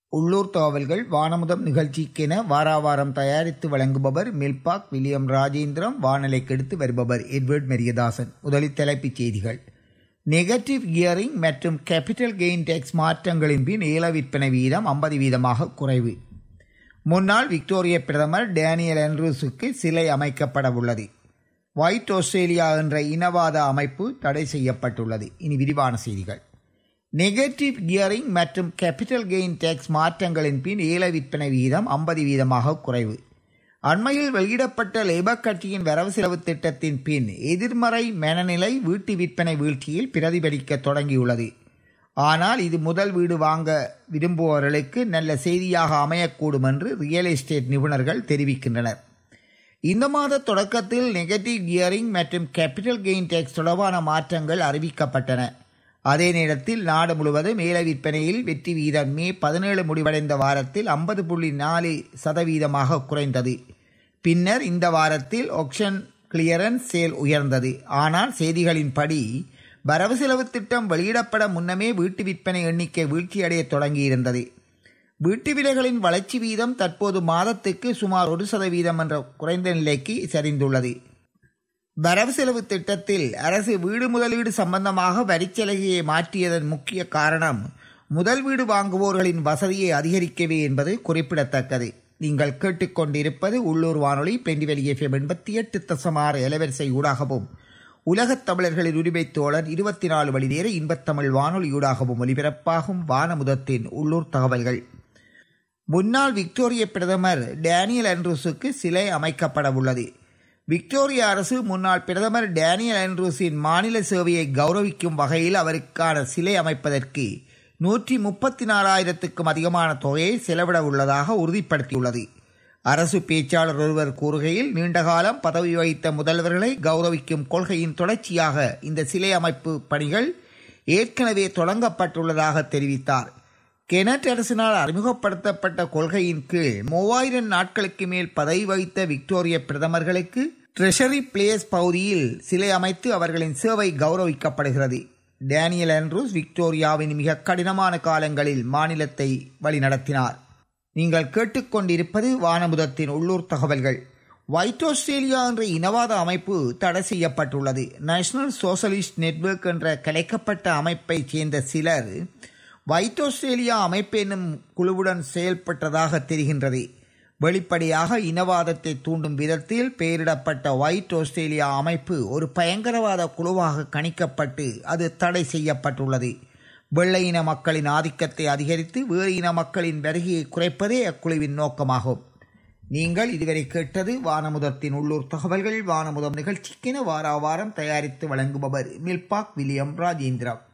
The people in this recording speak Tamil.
உள்ளூர் தகவல்கள் வானமுதம் நிகழ்ச்சிக்கென வாராவாரம் தயாரித்து வழங்குபவர் மில்பாக் வில்லியம் ராஜேந்திரம் வானலைக்கெடுத்து வருபவர் எட்வர்ட் மெரியதாசன் முதலில் தலைப்புச் செய்திகள் நெகட்டிவ் கியரிங் மற்றும் கேபிட்டல் கெயின் டேக்ஸ் மாற்றங்களின் பின் ஏல விற்பனை வீதம் ஐம்பது வீதமாக குறைவு முன்னாள் விக்டோரிய பிரதமர் டேனியல் ஆண்ட்ரூஸுக்கு சிலை அமைக்கப்பட உள்ளது ஒயிட் ஆஸ்திரேலியா என்ற இனவாத அமைப்பு தடை செய்யப்பட்டுள்ளது இனி விரிவான செய்திகள் நெகட்டிவ் கியரிங் மற்றும் கேபிட்டல் கெயின் டேக்ஸ் மாற்றங்களின் பின் ஏல விற்பனை வீதம் ஐம்பது வீதமாக குறைவு அண்மையில் வெளியிடப்பட்ட லேபர் கட்சியின் வரவு செலவு திட்டத்தின் பின் எதிர்மறை மனநிலை வீட்டு விற்பனை வீழ்ச்சியில் பிரதிபலிக்க தொடங்கியுள்ளது ஆனால் இது முதல் வீடு வாங்க விரும்புபவர்களுக்கு நல்ல செய்தியாக அமையக்கூடும் என்று ரியல் எஸ்டேட் நிபுணர்கள் தெரிவிக்கின்றனர் இந்த மாத தொடக்கத்தில் நெகட்டிவ் கியரிங் மற்றும் கேபிட்டல் கெயின் டேக்ஸ் தொடர்பான மாற்றங்கள் அறிவிக்கப்பட்டன அதே நேரத்தில் நாடு முழுவதும் ஏல விற்பனையில் வெற்றி வீதம் மே பதினேழு முடிவடைந்த வாரத்தில் ஐம்பது புள்ளி நாலு சதவீதமாக குறைந்தது பின்னர் இந்த வாரத்தில் ஒக்ஷன் கிளியரன்ஸ் சேல் உயர்ந்தது ஆனால் செய்திகளின்படி வரவு செலவு திட்டம் வெளியிடப்பட முன்னமே வீட்டு விற்பனை எண்ணிக்கை வீழ்ச்சியடைய தொடங்கியிருந்தது வீட்டு விலைகளின் வளர்ச்சி வீதம் தற்போது மாதத்துக்கு சுமார் ஒரு சதவீதம் என்ற குறைந்த நிலைக்கு சரிந்துள்ளது வரவு செலவு திட்டத்தில் அரசு வீடு முதலீடு சம்பந்தமாக வரிச்சலுகையை மாற்றியதன் முக்கிய காரணம் முதல் வீடு வாங்குவோர்களின் வசதியை அதிகரிக்கவே என்பது குறிப்பிடத்தக்கது நீங்கள் கேட்டுக்கொண்டிருப்பது உள்ளூர் வானொலி பெண்டிவெளி எஃப்எம் எண்பத்தி எட்டு தசமாறு இளவரசை ஊடாகவும் உலகத் தமிழர்களின் உரிமை தோழர் இருபத்தி நாலு வழி நேர இன்பத்தமிழ் வானொலியூடாகவும் ஒலிபரப்பாகும் வானமுதத்தின் உள்ளூர் தகவல்கள் முன்னாள் விக்டோரிய பிரதமர் டேனியல் ஆண்ட்ரூஸுக்கு சிலை அமைக்கப்பட உள்ளது விக்டோரியா அரசு முன்னாள் பிரதமர் டேனியல் ஆண்ட்ரூஸின் மாநில சேவையை கௌரவிக்கும் வகையில் அவருக்கான சிலை அமைப்பதற்கு நூற்றி முப்பத்தி நாலாயிரத்துக்கும் அதிகமான தொகையை செலவிட உள்ளதாக உறுதிப்படுத்தியுள்ளது அரசு பேச்சாளர் ஒருவர் கூறுகையில் நீண்டகாலம் பதவி வகித்த முதல்வர்களை கௌரவிக்கும் கொள்கையின் தொடர்ச்சியாக இந்த சிலை அமைப்பு பணிகள் ஏற்கனவே தொடங்கப்பட்டுள்ளதாக தெரிவித்தார் கெனட் அரசினால் அறிமுகப்படுத்தப்பட்ட கொள்கையின் கீழ் மூவாயிரம் நாட்களுக்கு மேல் பதவி வகித்த விக்டோரிய பிரதமர்களுக்கு ட்ரெஷரி பிளேஸ் பகுதியில் சிலை அமைத்து அவர்களின் சேவை கௌரவிக்கப்படுகிறது டேனியல் ஆண்ட்ரூஸ் விக்டோரியாவின் மிக கடினமான காலங்களில் மாநிலத்தை வழிநடத்தினார் நீங்கள் கேட்டுக்கொண்டிருப்பது வானமுதத்தின் உள்ளூர் தகவல்கள் ஒயிட் ஆஸ்திரேலியா என்ற இனவாத அமைப்பு தடை செய்யப்பட்டுள்ளது நேஷனல் சோசலிஸ்ட் நெட்வொர்க் என்ற கலைக்கப்பட்ட அமைப்பைச் சேர்ந்த சிலர் ஒயிட் ஆஸ்திரேலியா அமைப்பு என்னும் குழுவுடன் செயல்பட்டதாக தெரிகின்றது வெளிப்படையாக இனவாதத்தை தூண்டும் விதத்தில் பெயரிடப்பட்ட ஒயிட் ஆஸ்திரேலியா அமைப்பு ஒரு பயங்கரவாத குழுவாக கணிக்கப்பட்டு அது தடை செய்யப்பட்டுள்ளது வெள்ளை இன மக்களின் ஆதிக்கத்தை அதிகரித்து வேறு இன மக்களின் வருகையை குறைப்பதே அக்குழுவின் நோக்கமாகும் நீங்கள் இதுவரை கேட்டது வானமுதத்தின் உள்ளூர் தகவல்கள் வானமுதம் நிகழ்ச்சிக்கென வாராவாரம் தயாரித்து வழங்குபவர் மில்பாக் வில்லியம் ராஜேந்திரம்